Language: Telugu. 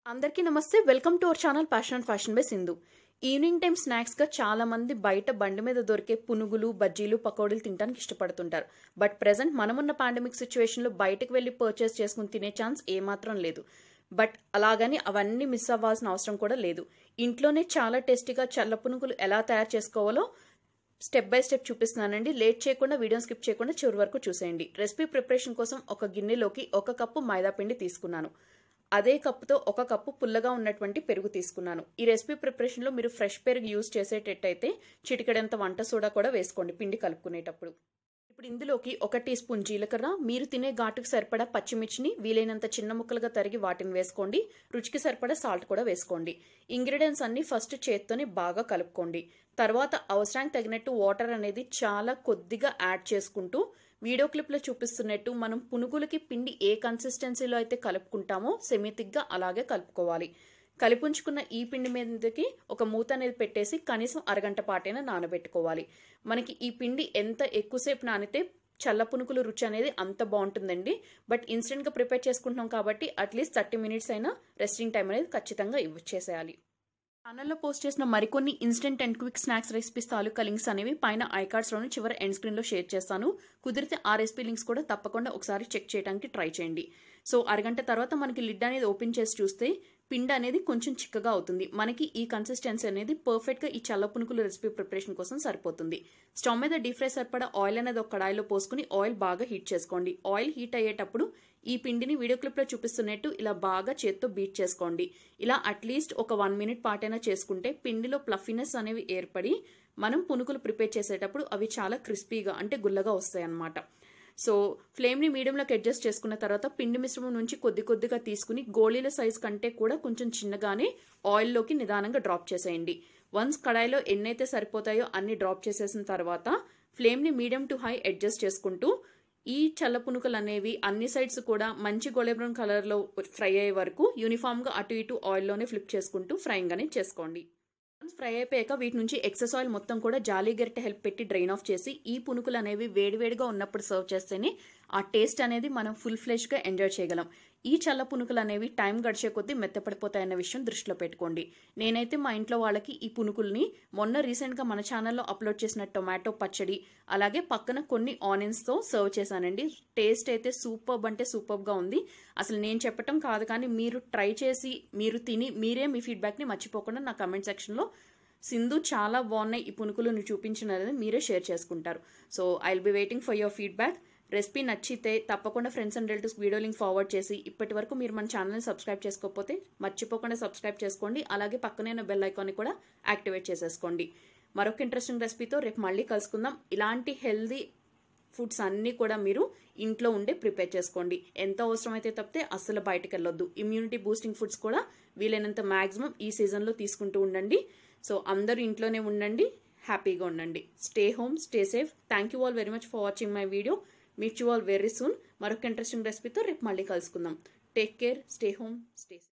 అందరికీ నమస్తే welcome to our channel passion and fashion by Sindhu evening time స్నాక్స్గా చాలా మంది బయట బండి మీద దొరికే పునుగులు బజ్జీలు పకోడీలు తినడానికి ఇష్టపడుతుంటారు బట్ ప్రెసెంట్ మనమున్న పాండమిక్ సిచ్యువేషన్లో బయటకు వెళ్ళి పర్చేస్ చేసుకుని తినే ఛాన్స్ ఏమాత్రం లేదు బట్ అలాగని అవన్నీ మిస్ అవ్వాల్సిన అవసరం కూడా లేదు ఇంట్లోనే చాలా టేస్టీగా చల్ల పునుగులు ఎలా తయారు చేసుకోవాలో స్టెప్ బై స్టెప్ చూపిస్తున్నానండి లేట్ చేయకుండా వీడియో స్కిప్ చేయకుండా చివరి వరకు చూసేయండి రెసిపీ ప్రిపరేషన్ కోసం ఒక గిన్నెలోకి ఒక కప్పు మైదా పిండి తీసుకున్నాను అదే కప్పుతో ఒక కప్పు పుల్లగా ఉన్నటువంటి పెరుగు తీసుకున్నాను ఈ రెసిపీ ప్రిపరేషన్లో మీరు ఫ్రెష్ పెరుగు యూజ్ చేసేటట్టయితే చిటికెడంత వంట సోడా కూడా వేసుకోండి పిండి కలుపుకునేటప్పుడు ఇప్పుడు ఇందులోకి ఒక టీ స్పూన్ జీలకర్ర మీరు తినే ఘాటుకు సరిపడా పచ్చిమిర్చిని వీలైనంత చిన్న ముక్కలుగా తరిగి వాటిని వేసుకోండి రుచికి సరిపడా సాల్ట్ కూడా వేసుకోండి ఇంగ్రీడియంట్స్ అన్ని ఫస్ట్ చేత్తోనే బాగా కలుపుకోండి తర్వాత అవసరానికి తగినట్టు వాటర్ అనేది చాలా కొద్దిగా యాడ్ చేసుకుంటూ వీడియో క్లిప్లో చూపిస్తున్నట్టు మనం పునుగులకి పిండి ఏ కన్సిస్టెన్సీలో అయితే కలుపుకుంటామో సెమితిగ్గా అలాగే కలుపుకోవాలి కలిపుంచుకున్న ఈ పిండి మీదకి ఒక మూత అనేది పెట్టేసి కనీసం అరగంట పాటైనా నానబెట్టుకోవాలి మనకి ఈ పిండి ఎంత ఎక్కువసేపు నానితే చల్ల పునుకులు రుచి అనేది అంత బాగుంటుందండి బట్ ఇన్స్టెంట్గా ప్రిపేర్ చేసుకుంటున్నాం కాబట్టి అట్లీస్ట్ థర్టీ మినిట్స్ అయినా రెస్టింగ్ టైం అనేది ఖచ్చితంగా ఇవ్వచేసేయాలి ఛానల్లో పోస్ట్ చేసిన మరికొన్ని instant and quick snacks recipes తాలూకా లింక్స్ అనేవి పైన ఐకార్డ్స్లోని చివరి ఎండ్ స్క్రీన్లో షేర్ చేస్తాను కుదిరితే ఆ రెసిపీ లింక్స్ కూడా తప్పకుండా ఒకసారి చెక్ చేయడానికి ట్రై చేయండి సో అరగంట తర్వాత మనకి లిడ్ అనేది ఓపెన్ చేసి చూస్తే పిండి అనేది కొంచెం చిక్కగా అవుతుంది మనకి ఈ కన్సిస్టెన్సీ అనేది పర్ఫెక్ట్గా ఈ చల్ల పునుకులు రెసిపీ ప్రిపరేషన్ కోసం సరిపోతుంది స్టవ్ మీద డీప్ ఫ్రై సరిపడా ఆయిల్ అనేది ఒక కడాయిలో పోసుకుని ఆయిల్ బాగా హీట్ చేసుకోండి ఆయిల్ హీట్ అయ్యేటప్పుడు ఈ పిండిని వీడియో క్లిప్లో చూపిస్తున్నట్టు ఇలా బాగా చేత్తో బీట్ చేసుకోండి ఇలా అట్లీస్ట్ ఒక వన్ మినిట్ పాటైనా చేసుకుంటే పిండిలో ప్లఫీనెస్ అనేవి ఏర్పడి మనం పునుకులు ప్రిపేర్ చేసేటప్పుడు అవి చాలా క్రిస్పీగా అంటే గుల్లగా వస్తాయి అన్నమాట సో ఫ్లేమ్ని మీడియంలోకి అడ్జస్ట్ చేసుకున్న తర్వాత పిండి మిశ్రమం నుంచి కొద్ది కొద్దిగా తీసుకుని గోళీల సైజ్ కంటే కూడా కొంచెం చిన్నగానే ఆయిల్లోకి నిదానంగా డ్రాప్ చేసేయండి వన్స్ కడాయిలో ఎన్నైతే సరిపోతాయో అన్ని డ్రాప్ చేసేసిన తర్వాత ఫ్లేమ్ని మీడియం టు హై అడ్జస్ట్ చేసుకుంటూ ఈ చల్ల పునుకలు అనేవి అన్ని సైడ్స్ కూడా మంచి గోల్డెన్ బ్రౌన్ కలర్లో ఫ్రై అయ్యే వరకు యూనిఫామ్గా అటు ఇటు ఆయిల్లోనే ఫ్లిప్ చేసుకుంటూ ఫ్రైయింగ్ అనేది చేసుకోండి ఫ్రై అయిపోయాక వీటి నుంచి ఎక్సెస్ ఆయిల్ మొత్తం కూడా జాలీ గరిటె హెల్ప్ పెట్టి డ్రైన్ ఆఫ్ చేసి ఈ పునుకులు అనేవి వేడివేడిగా ఉన్నప్పుడు సర్వ్ చేస్తేనే ఆ టేస్ట్ అనేది మనం ఫుల్ ఫ్లెష్గా ఎంజాయ్ చేయగలం ఈ చల్ల పునుకులు అనేవి టైం గడిచే కొద్దీ మెత్తపడిపోతాయన్న విషయం దృష్టిలో పెట్టుకోండి నేనైతే మా ఇంట్లో వాళ్ళకి ఈ పునుకుల్ని మొన్న రీసెంట్గా మన ఛానల్లో అప్లోడ్ చేసిన టొమాటో పచ్చడి అలాగే పక్కన కొన్ని ఆనియన్స్తో సర్వ్ చేశానండి టేస్ట్ అయితే సూపర్బ్ అంటే సూపర్బ్గా ఉంది అసలు నేను చెప్పటం కాదు కానీ మీరు ట్రై చేసి మీరు తిని మీరే మీ ఫీడ్బ్యాక్ని మర్చిపోకుండా నా కమెంట్ సెక్షన్లో సింధు చాలా బాగున్నాయి ఈ పునుకులు నువ్వు చూపించినది మీరే షేర్ చేసుకుంటారు so I will be waiting for your feedback recipe నచ్చితే తప్పకుండా friends and relatives video link forward చేసి ఇప్పటి వరకు మీరు మన ఛానల్ని సబ్స్క్రైబ్ చేసుకోకపోతే మర్చిపోకుండా సబ్స్క్రైబ్ చేసుకోండి అలాగే పక్కనే ఉన్న బెల్ ఐకాన్ని కూడా యాక్టివేట్ చేసేసుకోండి మరొక ఇంట్రెస్టింగ్ రెసిపీతో రేపు మళ్ళీ కలుసుకుందాం ఇలాంటి హెల్దీ ఫుడ్స్ అన్నీ కూడా మీరు ఇంట్లో ఉండే ప్రిపేర్ చేసుకోండి ఎంత అవసరమైతే తప్పితే అస్సలు బయటకు వెళ్ళొద్దు ఇమ్యూనిటీ బూస్టింగ్ ఫుడ్స్ కూడా వీలైనంత మ్యాక్సిమం ఈ సీజన్లో తీసుకుంటూ ఉండండి సో అందరూ ఇంట్లోనే ఉండండి హ్యాపీగా ఉండండి stay home stay safe thank you all very much for watching my video meet you all very soon మరొక ఇంట్రెస్టింగ్ రెసిపీతో రేపు మళ్ళీ కలుసుకుందాం take care stay home stay